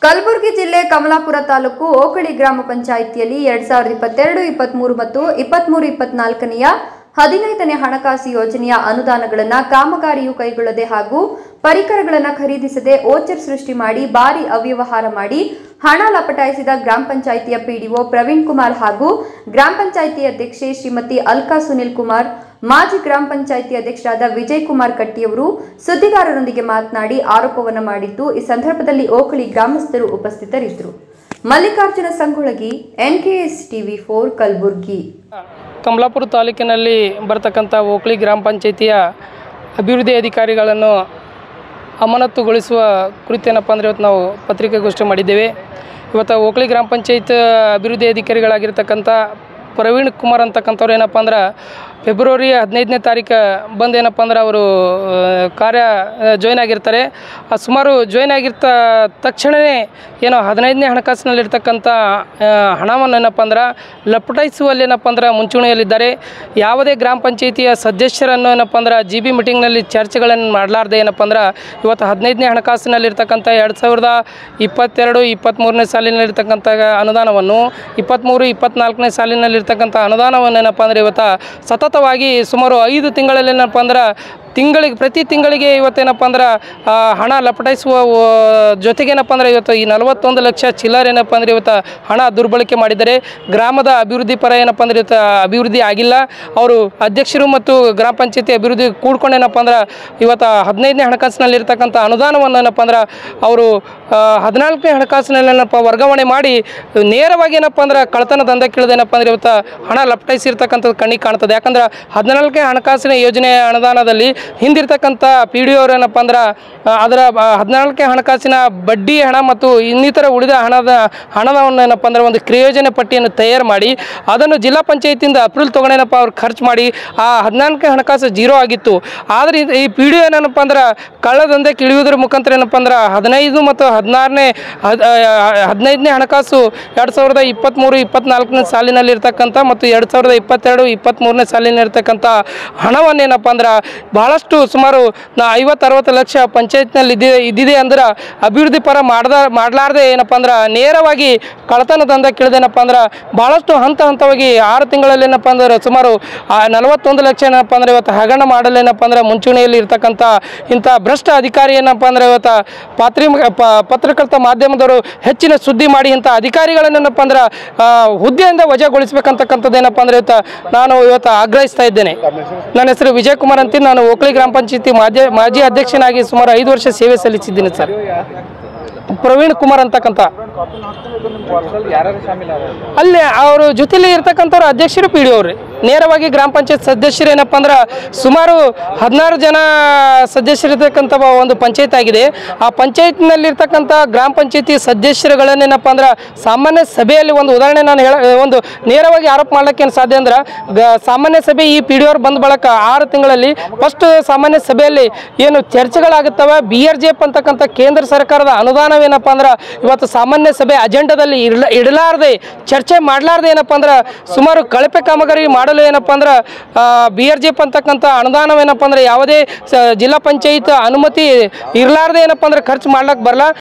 ಕಲಬುರಗಿ ಜಿಲ್ಲೆ ಕಮಲಾಪುರ ತಾಲೂಕು ಓಕಳಿ ಗ್ರಾಮ ಪಂಚಾಯಿತಿಯಲ್ಲಿ ಎರಡ್ ಸಾವಿರದ ಇಪ್ಪತ್ತೆರಡು ಇಪ್ಪತ್ಮೂರು ಮತ್ತು ಇಪ್ಪತ್ಮೂರು ಇಪ್ಪತ್ನಾಲ್ಕನೆಯ ಹದಿನೈದನೇ ಹಣಕಾಸು ಯೋಜನೆಯ ಅನುದಾನಗಳನ್ನು ಕಾಮಗಾರಿಯು ಕೈಗೊಳ್ಳದೆ ಹಾಗೂ ಪರಿಕರಗಳನ್ನು ಖರೀದಿಸದೆ ಓಚರ್ ಸೃಷ್ಟಿ ಮಾಡಿ ಭಾರಿ ಅವ್ಯವಹಾರ ಮಾಡಿ ಹಣ ಲಪಟಾಯಿಸಿದ ಗ್ರಾಮ ಪಂಚಾಯಿತಿಯ ಪಿಡಿಒ ಪ್ರವೀಣ್ ಕುಮಾರ್ ಹಾಗೂ ಗ್ರಾಮ ಪಂಚಾಯಿತಿ ಅಧ್ಯಕ್ಷೆ ಶ್ರೀಮತಿ ಅಲ್ಕಾ ಸುನಿಲ್ ಕುಮಾರ್ ಮಾಜಿ ಗ್ರಾಮ ಪಂಚಾಯಿತಿ ಅಧ್ಯಕ್ಷರಾದ ವಿಜಯ್ ಕುಮಾರ್ ಕಟ್ಟಿಯವರು ಸುದ್ದಿಗಾರರೊಂದಿಗೆ ಮಾತನಾಡಿ ಆರೋಪವನ್ನು ಮಾಡಿದ್ದು ಈ ಸಂದರ್ಭದಲ್ಲಿ ಓಕಳಿ ಗ್ರಾಮಸ್ಥರು ಉಪಸ್ಥಿತರಿದ್ದರು Mallikarjuna Sangolagi NKS TV four Kalaburagi Kamalapura ತಾಲೂಕಿನಲ್ಲಿ ಬರ್ತಕ್ಕಂಥ ಓಕ್ಳಿ ಗ್ರಾಮ ಪಂಚಾಯಿತಿಯ ಅಭಿವೃದ್ಧಿ ಅಧಿಕಾರಿಗಳನ್ನು ಅಮಾನತುಗೊಳಿಸುವ ಕುರಿತು ಏನಪ್ಪ ಅಂದರೆ ಇವತ್ತು ನಾವು ಪತ್ರಿಕಾಗೋಷ್ಠಿ ಮಾಡಿದ್ದೇವೆ ಇವತ್ತು ಓಕ್ಳಿ ಗ್ರಾಮ ಪಂಚಾಯತ್ ಅಭಿವೃದ್ಧಿ ಅಧಿಕಾರಿಗಳಾಗಿರ್ತಕ್ಕಂಥ ಪ್ರವೀಣ್ ಕುಮಾರ್ ಅಂತಕ್ಕಂಥವ್ರು ಏನಪ್ಪ ಅಂದ್ರೆ ಫೆಬ್ರವರಿ ಹದಿನೈದನೇ ತಾರೀಕು ಬಂದು ಏನಪ್ಪ ಅಂದ್ರೆ ಅವರು ಆ, ಕಾರ್ಯ ಜಾಯ್ನ್ ಆಗಿರ್ತಾರೆ ಆ ಸುಮಾರು ಜಾಯ್ನ್ ಆಗಿರ್ತ ತಕ್ಷಣವೇ ಏನೋ ಹದಿನೈದನೇ ಹಣಕಾಸಿನಲ್ಲಿರ್ತಕ್ಕಂಥ ಆ, ಹಣವನ್ನು ಏನಪ್ಪ ಅಂದ್ರೆ ಲಪಟಾಯಿಸುವಲ್ಲಿ ಏನಪ್ಪ ಅಂದ್ರೆ ಮುಂಚೂಣಿಯಲ್ಲಿದ್ದಾರೆ ಯಾವುದೇ ಗ್ರಾಮ ಪಂಚಾಯಿತಿಯ ಸದಸ್ಯರನ್ನು ಏನಪ್ಪ ಅಂದ್ರೆ ಜಿ ಬಿ ಮೀಟಿಂಗ್ನಲ್ಲಿ ಚರ್ಚೆಗಳನ್ನು ಮಾಡಲಾರ್ದೆ ಏನಪ್ಪ ಅಂದ್ರೆ ಇವತ್ತು ಹದಿನೈದನೇ ಹಣಕಾಸಿನಲ್ಲಿರ್ತಕ್ಕಂಥ ಎರಡು ಸಾವಿರದ ಇಪ್ಪತ್ತೆರಡು ಇಪ್ಪತ್ತ್ಮೂರನೇ ಸಾಲಿನಲ್ಲಿರ್ತಕ್ಕಂಥ ಅನುದಾನವನ್ನು ಇಪ್ಪತ್ತ್ಮೂರು ಇಪ್ಪತ್ತ್ನಾಲ್ಕನೇ ಸಾಲಿನಲ್ಲಿರ್ತಕ್ಕಂಥ ಅನುದಾನವನ್ನು ಏನಪ್ಪ ಅಂದರೆ ಇವತ್ತು ಸತತವಾಗಿ ಸುಮಾರು ಐದು ತಿಂಗಳಲ್ಲಿ ಏನಪ್ಪ ಅಂದ್ರೆ ತಿಂಗಳಿಗೆ ಪ್ರತಿ ತಿಂಗಳಿಗೆ ಇವತ್ತೇನಪ್ಪ ಅಂದ್ರೆ ಆ, ಹಣ ಲಪಟಾಯಿಸುವ ಆ, ಜೊತೆಗೇನಪ್ಪ ಅಂದರೆ ಇವತ್ತು ಈ ನಲವತ್ತೊಂದು ಲಕ್ಷ ಚಿಲ್ಲರ್ ಏನಪ್ಪ ಅಂದರೆ ಇವತ್ತು ಹಣ ದುರ್ಬಳಕೆ ಮಾಡಿದ್ದಾರೆ ಗ್ರಾಮದ ಅಭಿವೃದ್ಧಿ ಪರ ಏನಪ್ಪ ಅಂದ್ರೆ ಇವತ್ತು ಅಭಿವೃದ್ಧಿ ಆಗಿಲ್ಲ ಅವರು ಅಧ್ಯಕ್ಷರು ಮತ್ತು ಗ್ರಾಮ ಪಂಚಾಯತಿ ಅಭಿವೃದ್ಧಿ ಕೂಡ್ಕೊಂಡು ಏನಪ್ಪ ಅಂದ್ರೆ ಇವತ್ತು ಹದಿನೈದನೇ ಹಣಕಾಸಿನಲ್ಲಿ ಇರ್ತಕ್ಕಂಥ ಅನುದಾನವನ್ನು ಏನಪ್ಪ ಅಂದ್ರೆ ಅವರು ಆ, ಹದಿನಾಲ್ಕನೇ ಹಣಕಾಸಿನಲ್ಲಿ ಏನಪ್ಪ ವರ್ಗಾವಣೆ ಮಾಡಿ ನೇರವಾಗಿ ಏನಪ್ಪ ಅಂದ್ರೆ ಕಳ್ಳತನ ದಂಧಕ್ಕಿಳಿದೇನಪ್ಪ ಅಂದ್ರೆ ಇವತ್ತು ಹಣ ಲಪಟಾಯಿಸಿರ್ತಕ್ಕಂಥದ್ದು ಕಣ್ಣಿಗೆ ಕಾಣ್ತದೆ ಯಾಕಂದ್ರೆ ಹದಿನಾಲ್ಕನೇ ಹಣಕಾಸಿನ ಯೋಜನೆ ಅನುದಾನದಲ್ಲಿ ಹಿಂದಿರ್ತಕ್ಕಂಥ ಪಿ ಡಿ ಅವ್ರು ಏನಪ್ಪ ಅಂದ್ರೆ ಆ, ಅದರ ಆ, ಹದಿನಾಲ್ಕನೇ ಹಣಕಾಸಿನ ಬಡ್ಡಿ ಹಣ ಮತ್ತು ಇನ್ನಿತರ ಉಳಿದ ಹಣದ ಹಣವನ್ನು ಏನಪ್ಪ ಅಂದ್ರೆ ಒಂದು ಕ್ರಿಯೋಜನೆ ಪಟ್ಟಿಯನ್ನು ತಯಾರು ಮಾಡಿ ಅದನ್ನು ಜಿಲ್ಲಾ ಪಂಚಾಯತಿಯಿಂದ ಅಪ್ರೂವಲ್ ತೊಗೊಂಡೇನಪ್ಪ ಅವ್ರು ಖರ್ಚು ಮಾಡಿ ಆ ಹದಿನಾಲ್ಕನೇ ಹಣಕಾಸು ಜೀರೋ ಆಗಿತ್ತು ಆದರೆ ಇದು- ಈ ಪಿ ಡಿ ಏನಪ್ಪ ಅಂದ್ರೆ ಕಳ್ಳದಂಧೆ ಇಳಿಯುವುದರ ಮುಖಾಂತರ ಏನಪ್ಪ ಅಂದ್ರೆ ಹದಿನೈದು ಮತ್ತು ಹದಿನಾರನೇ ಹದ್- ಆ, ಹದಿನೈದನೇ ಹಣಕಾಸು ಎರಡು ಸಾವಿರದ ಇಪ್ಪತ್ತ್ಮೂರು ಇಪ್ಪತ್ನಾಲ್ಕನೇ ಸಾಲಿನಲ್ಲಿರ್ತಕ್ಕಂಥ ಮತ್ತು ಎರಡು ಸಾವಿರದ ಇಪ್ಪತ್ತೆರಡು ಇಪ್ಪತ್ತ್ಮೂರನೇ ಸಾಲಿನಲ್ಲಿರ್ತಕ್ಕಂಥ ಹಣವನ್ನು ಏನಪ್ಪ ಅಂದ್ರೆ ಭಾಳಷ್ಟು ಸುಮಾರು ನಾ ಐವತ್ತು ಅರವತ್ತು ಲಕ್ಷ ಪಂಚಾಯತ್ನಲ್ಲಿ ಇದ್ದಿದೆ ಇದ್ದಿದೆ ಅಂದ್ರೆ ಅಭಿವೃದ್ಧಿ ಪರ ಮಾಡ್ದ ಮಾಡಲಾರ್ದೆ ಏನಪ್ಪ ಅಂದ್ರೆ ನೇರವಾಗಿ ಕಳ್ಳತನ ದಂಧ ಕೇಳಿದೇನಪ್ಪ ಅಂದ್ರೆ ಭಾಳಷ್ಟು ಹಂತ ಹಂತವಾಗಿ ಆರು ತಿಂಗಳಲ್ಲಿ ಏನಪ್ಪ ಅಂದ್ರೆ ಸುಮಾರು ಆ ನಲವತ್ತೊಂದು ಲಕ್ಷ ಏನಪ್ಪ ಅಂದ್ರೆ ಇವತ್ತು ಹಗರಣ ಮಾಡಲು ಏನಪ್ಪ ಅಂದ್ರೆ ಮುಂಚೂಣಿಯಲ್ಲಿ ಇರ್ತಕ್ಕಂಥ ಇಂಥ ಭ್ರಷ್ಟ ಅಧಿಕಾರಿ ಏನಪ್ಪ ಅಂದ್ರೆ ಇವತ್ತು ಪಾತ್ರಿ ಪ- ಪತ್ರಕರ್ತ ಮಾಧ್ಯಮದವರು ಹೆಚ್ಚಿನ ಸುದ್ದಿ ಮಾಡಿ ಇಂಥ ಅಧಿಕಾರಿಗಳನ್ನೇನಪ್ಪ ಅಂದ್ರೆ ಆ, ಹುದ್ದೆಯಿಂದ ವಜಾಗೊಳಿಸ್ಬೇಕಂತಕ್ಕಂಥದ್ದು ಏನಪ್ಪ ಅಂದ್ರೆ ಇವತ್ತು ನಾನು ಇವತ್ತು ಆಗ್ರಹಿಸ್ತಾ ಇದ್ದೇನೆ ನನ್ನ ಹೆಸರು ವಿಜಯ್ ಕುಮಾರ್ ಅಂತ ನಾನು ಓಕ್ಳಿ ಗ್ರಾಮ ಪಂಚಾಯತಿ ಮಾಜಿ ಮಾಜಿ ಅಧ್ಯಕ್ಷನಾಗಿ ಸುಮಾರು ಐದು ವರ್ಷ ಸೇವೆ ಸಲ್ಲಿಸಿದ್ದೀನಿ ಸರ್ ಪ್ರವೀಣ್ ಕುಮಾರ್ ಅಂತಕ್ಕಂಥ ಅಲ್ಲಿ ಅವರು ಜೊತೆಲಿ ಇರ್ತಕ್ಕಂಥವ್ರು ಅಧ್ಯಕ್ಷರು ಪಿ ಡಿ ಅವ್ರಿ ನೇರವಾಗಿ ಗ್ರಾಮ ಪಂಚಾಯತ್ ಸದಸ್ಯರು ಏನಪ್ಪ ಅಂದ್ರೆ ಸುಮಾರು ಹದಿನಾರು ಜನ ಸದಸ್ಯರಿರ್ತಕ್ಕಂಥ ಒಂದು ಪಂಚಾಯತ್ ಆಗಿದೆ ಆ ಪಂಚಾಯತ್ನಲ್ಲಿರ್ತಕ್ಕಂಥ ಗ್ರಾಮ ಪಂಚಾಯತಿ ಸದಸ್ಯರುಗಳನ್ನೇನಪ್ಪ ಅಂದ್ರೆ ಸಾಮಾನ್ಯ ಸಭೆಯಲ್ಲಿ ಒಂದು ಉದಾಹರಣೆ ನಾನು ಹೇಳ ಒಂದು ನೇರವಾಗಿ ಆರೋಪ ಮಾಡ್ಲಿಕ್ಕೆ ಏನು ಸಾಧ್ಯ ಅಂದ್ರೆ ಗ ಸಾಮಾನ್ಯ ಸಭೆ ಈ ಪಿ ಡಿ ಅವ್ರು ಬಂದ ಬಳಕ ಆರು ತಿಂಗಳಲ್ಲಿ ಫಸ್ಟ್ ಸಾಮಾನ್ಯ ಸಭೆಯಲ್ಲಿ ಏನು ಚರ್ಚೆಗಳಾಗುತ್ತವೆ ಬಿ ಆರ್ ಜಿ ಎಫ್ ಅಂತಕ್ಕಂಥ ಕೇಂದ್ರ ಸರ್ಕಾರದ ಅನುದಾನವೇನಪ್ಪ ಅಂದ್ರೆ ಇವತ್ತು ಸಾಮಾನ್ಯ ಸಭೆ ಅಜೆಂಡಾದಲ್ಲಿ ಇರ್ಲ ಇಡಲಾರ್ದೆ ಚರ್ಚೆ ಮಾಡಲಾರ್ದೆ ಏನಪ್ಪ ಅಂದ್ರೆ ಸುಮಾರು ಕಳಪೆ ಕಾಮಗಾರಿ ಮಾಡಲು ಏನಪ್ಪ ಅಂದ್ರೆ ಬಿ ಆರ್ ಜಿ ಎಫ್ ಅಂತಕ್ಕಂಥ ಅನುದಾನವೇನಪ್ಪ ಅಂದ್ರೆ ಯಾವುದೇ ಸ ಜಿಲ್ಲಾ ಪಂಚಾಯತ್ ಅನುಮತಿ ಇರಲಾರ್ದೆ ಏನಪ್ಪ ಅಂದ್ರೆ ಖರ್ಚು ಮಾಡ್ಲಿಕ್ಕೆ ಬರಲ್ಲ